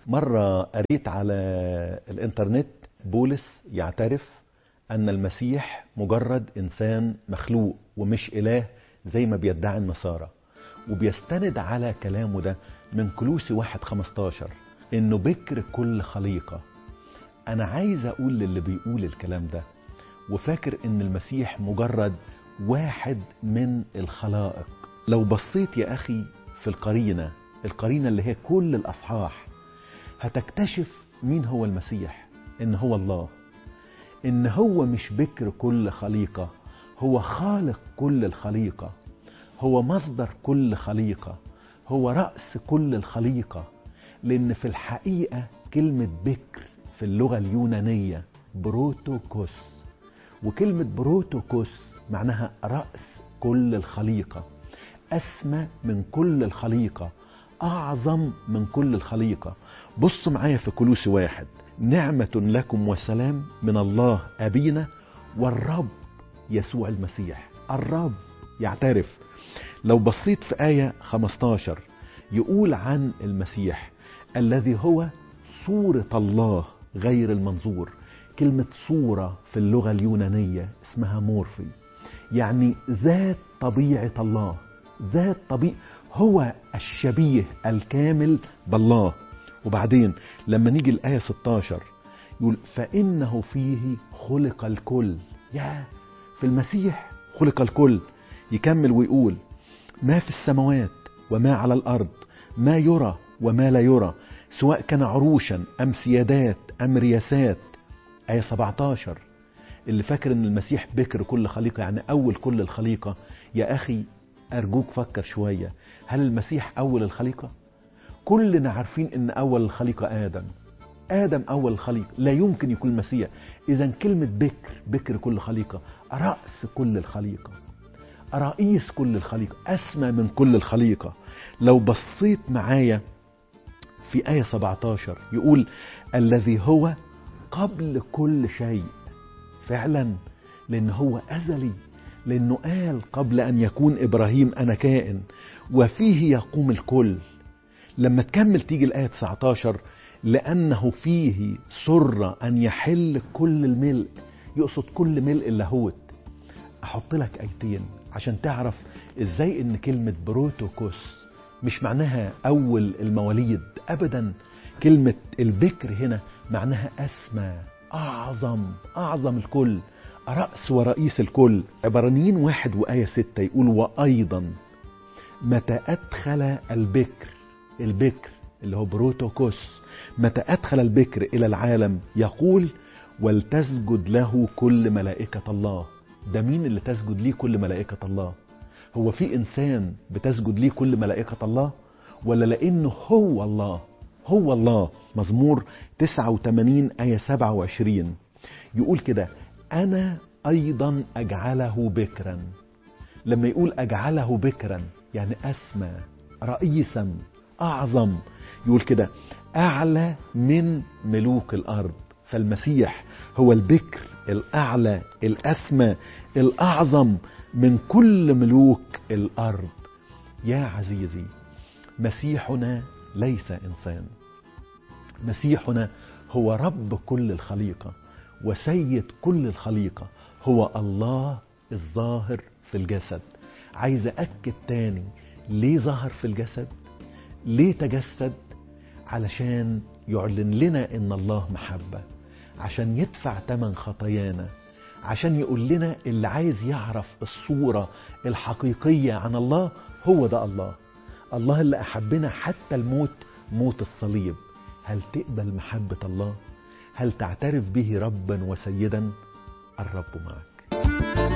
مرة قريت على الانترنت بولس يعترف ان المسيح مجرد انسان مخلوق ومش اله زي ما بيدعي النصارى وبيستند على كلامه ده من كلوسي واحد خمستاشر انه بكر كل خليقة انا عايز اقول للي بيقول الكلام ده وفاكر ان المسيح مجرد واحد من الخلائق لو بصيت يا اخي في القرينة القرينة اللي هي كل الاصحاح هتكتشف مين هو المسيح ان هو الله ان هو مش بكر كل خليقة هو خالق كل الخليقة هو مصدر كل خليقة هو رأس كل الخليقة لأن في الحقيقة كلمة بكر في اللغة اليونانية بروتوكوس وكلمة بروتوكوس معناها رأس كل الخليقة أسمى من كل الخليقة أعظم من كل الخليقة بصوا معايا في كلوسي واحد نعمة لكم وسلام من الله أبينا والرب يسوع المسيح الرب يعترف لو بصيت في آية 15 يقول عن المسيح الذي هو صورة الله غير المنظور كلمة صورة في اللغة اليونانية اسمها مورفي يعني ذات طبيعة الله ذات طبيعة هو الشبيه الكامل بالله وبعدين لما نيجي الآية 16 يقول فإنه فيه خلق الكل يا في المسيح خلق الكل يكمل ويقول ما في السماوات وما على الأرض ما يرى وما لا يرى سواء كان عروشا أم سيادات أم رياسات آية 17 اللي فاكر ان المسيح بكر كل خليقة يعني أول كل الخليقة يا أخي أرجوك فكر شوية هل المسيح أول الخليقة؟ كلنا عارفين ان أول الخليقة آدم آدم أول الخليقة لا يمكن يكون المسيح إذا كلمة بكر بكر كل خليقة رأس كل الخليقة رئيس كل الخليقة أسمى من كل الخليقة لو بصيت معايا في آية 17 يقول الذي هو قبل كل شيء فعلا لأن هو أزلي لأنه قال قبل أن يكون إبراهيم أنا كائن وفيه يقوم الكل لما تكمل تيجي الآية 19 لأنه فيه سر أن يحل كل الملء يقصد كل ملء اللاهوت أحط لك آيتين عشان تعرف إزاي إن كلمة بروتوكوس مش معناها أول المواليد أبدا كلمة البكر هنا معناها أسمى أعظم أعظم الكل رأس ورئيس الكل عبرانيين واحد وآية ستة يقول وأيضا متى أدخل البكر البكر اللي هو بروتوكوس متى أدخل البكر إلى العالم يقول ولتسجد له كل ملائكة الله ده مين اللي تسجد ليه كل ملائكة الله هو في إنسان بتسجد ليه كل ملائكة الله ولا لأنه هو الله هو الله مزمور 89 آية 27 يقول كده أنا أيضا أجعله بكرا لما يقول أجعله بكرا يعني أسمى رئيسا أعظم يقول كده أعلى من ملوك الأرض فالمسيح هو البكر الأعلى الأسمى الأعظم من كل ملوك الأرض يا عزيزي مسيحنا ليس إنسان مسيحنا هو رب كل الخليقة وسيد كل الخليقة هو الله الظاهر في الجسد عايز أكد تاني ليه ظهر في الجسد ليه تجسد علشان يعلن لنا ان الله محبة عشان يدفع تمن خطايانا عشان يقول لنا اللي عايز يعرف الصورة الحقيقية عن الله هو ده الله الله اللي أحبنا حتى الموت موت الصليب هل تقبل محبة الله هل تعترف به ربا وسيدا الرب معك